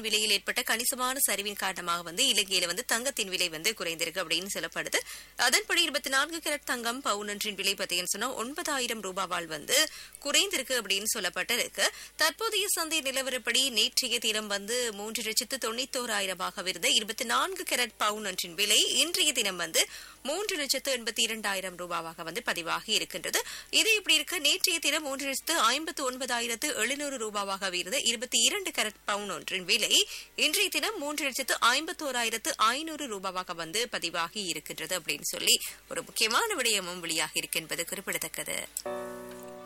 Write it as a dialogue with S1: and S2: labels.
S1: விலையில் ஏற்பட்ட கணிசமான சரிவின் காரணமாக வந்து இலங்கையில வந்து தங்கத்தின் விலை வந்து குறைந்திருக்கு அப்படின்னு சொல்லப்படுது அதன்படி இருபத்தி நான்கு கேரட் தங்கம் பவுனொன்றின் விலை பார்த்தீங்கன்னு சொன்னா ஒன்பதாயிரம் ரூபாவால் வந்து குறைந்திருக்கு அப்படின்னு சொல்லப்பட்டிருக்கு தற்போதைய சந்தை நிலவரப்படி நேற்றைய தினம் வந்து மூன்று லட்சத்து தொண்ணூத்தோராயிரமாக இருந்த இருபத்தி நான்கு கேரட் பவுன் ஒன்றின் விலை இன்றைய தினம் வந்து மூன்று லட்சத்து எண்பத்தி இரண்டாயிரம் ரூபாவாக வந்து பதிவாகி இருக்கின்றது இது இப்படி இருக்க நேற்றைய தினம் மூன்று லட்சத்து ஐம்பத்து ஒன்பதாயிரத்து எழுநூறு ரூபாவாக இருந்த இருபத்தி இரண்டு கேரட் பவுன் ஒன்றின் விலை இன்றைய தினம் மூன்று லட்சத்து ஐம்பத்தோராயிரத்து ஐநூறு ரூபாவாக வந்து பதிவாகி இருக்கின்றது அப்படின்னு சொல்லி ஒரு முக்கியமான விடயமும் வெளியாகி இருக்கு என்பது குறிப்பிடத்தக்கது